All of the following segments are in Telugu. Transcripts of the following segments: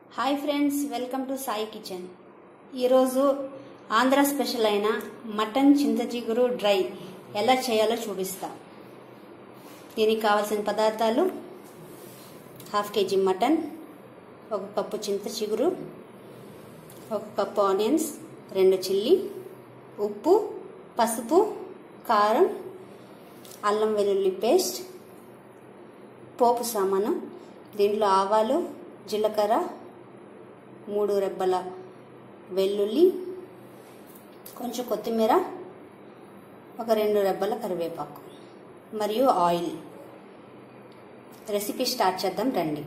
hi friends welcome to Sai kitchen ఈరోజు ఆంధ్ర స్పెషల్ అయిన మటన్ చింతచిగురు డ్రై ఎలా చేయాలో చూపిస్తా దీనికి కావాల్సిన పదార్థాలు హాఫ్ కేజీ మటన్ ఒక కప్పు చింత చిగురు ఒక కప్పు ఆనియన్స్ రెండు చిల్లీ ఉప్పు పసుపు కారం అల్లం వెల్లుల్లి పేస్ట్ పోపు సామాను దీంట్లో ఆవాలు జీలకర్ర మూడు రెబ్బల వెల్లుల్లి కొంచెం కొత్తిమీర ఒక రెండు రెబ్బల కరివేపాకు మరియు ఆయిల్ రెసిపీ స్టార్ట్ చేద్దాం రండి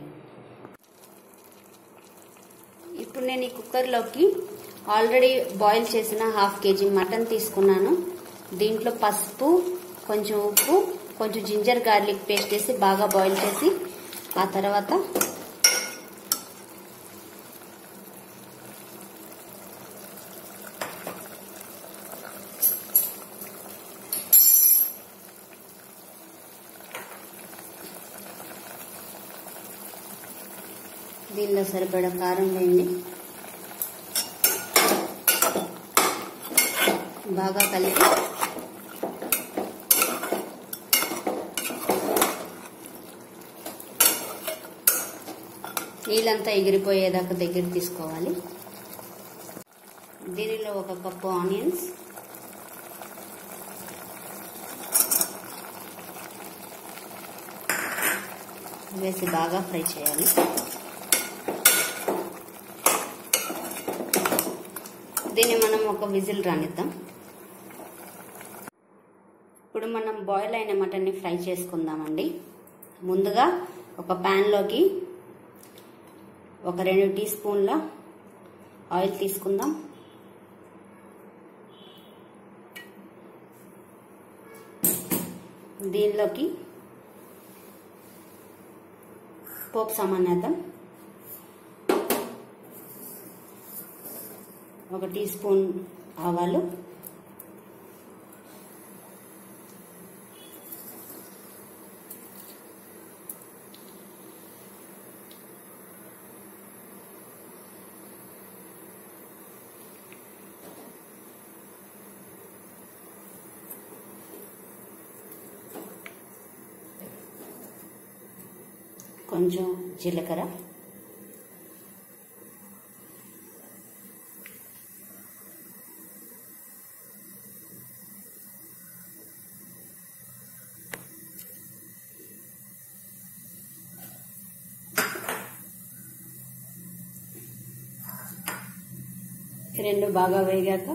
ఇప్పుడు నేను ఈ కుక్కర్లోకి ఆల్రెడీ బాయిల్ చేసిన హాఫ్ కేజీ మటన్ తీసుకున్నాను దీంట్లో పసుపు కొంచెం ఉప్పు కొంచెం జింజర్ గార్లిక్ పేస్ట్ వేసి బాగా బాయిల్ చేసి ఆ తర్వాత దీనిలో సరిపడా కారం వేయండి బాగా కలిపి నీళ్ళంతా ఎగిరిపోయేదాకా దగ్గర తీసుకోవాలి దీనిలో ఒక కప్పు ఆనియన్స్ వేసి బాగా ఫ్రై చేయాలి దీన్ని మనం ఒక విజిల్ రానిద్దాం ఇప్పుడు మనం బాయిల్ అయిన మటన్ని ఫ్రై చేసుకుందామండి ముందుగా ఒక ప్యాన్లోకి ఒక రెండు టీ స్పూన్ల ఆయిల్ తీసుకుందాం దీనిలోకి పోపు సామాన్ వేద్దాం ఒక టీ స్పూన్ ఆవాలు కొంచెం జీలకర్ర రెండు బాగా వేగాక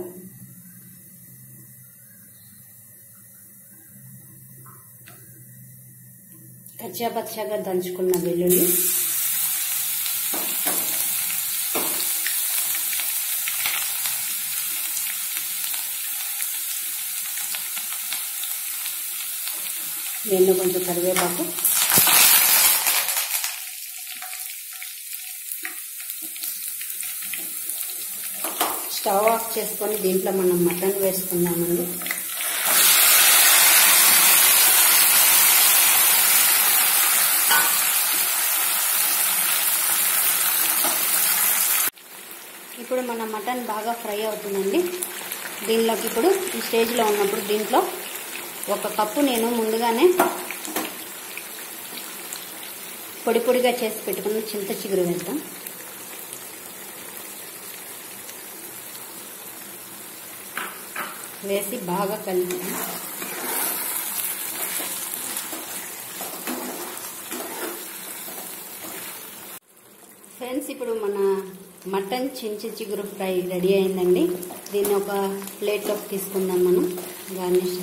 కచ్చాపచ్చాగా దంచుకున్న వెల్లుల్లి దీనిలో కొంచెం కరివేపాకు స్టవ్ ఆఫ్ చేసుకొని దీంట్లో మనం మటన్ వేసుకుందామండి ఇప్పుడు మన మటన్ బాగా ఫ్రై అవుతుందండి దీనిలోకి ఇప్పుడు ఈ స్టేజ్లో ఉన్నప్పుడు దీంట్లో ఒక కప్పు నేను ముందుగానే పొడి పొడిగా చేసి పెట్టుకున్న చింత చిగురు వేద్దాం వేసి బాగా కలిపి ఫ్రెండ్స్ ఇప్పుడు మన మటన్ చించి చిగురు ఫ్రై రెడీ అయిందండి దీన్ని ఒక ప్లేట్లోకి తీసుకుందాం మనం గార్నిష్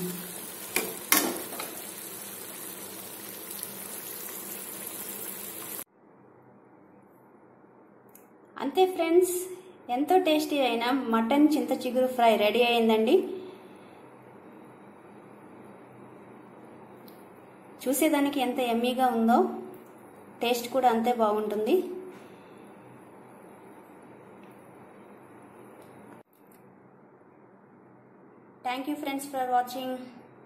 అంతే ఫ్రెండ్స్ ఎంతో టేస్టీ అయిన మటన్ చింత చిగురు ఫ్రై రెడీ అయిందండి చూసేదానికి ఎంత ఎమ్మీగా ఉందో టేస్ట్ కూడా అంతే బాగుంటుంది thank you friends for watching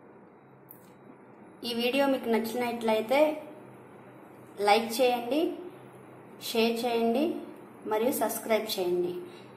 ఈ వీడియో మీకు నచ్చినట్లయితే లైక్ చేయండి షేర్ చేయండి మరియు సబ్స్క్రైబ్ చేయండి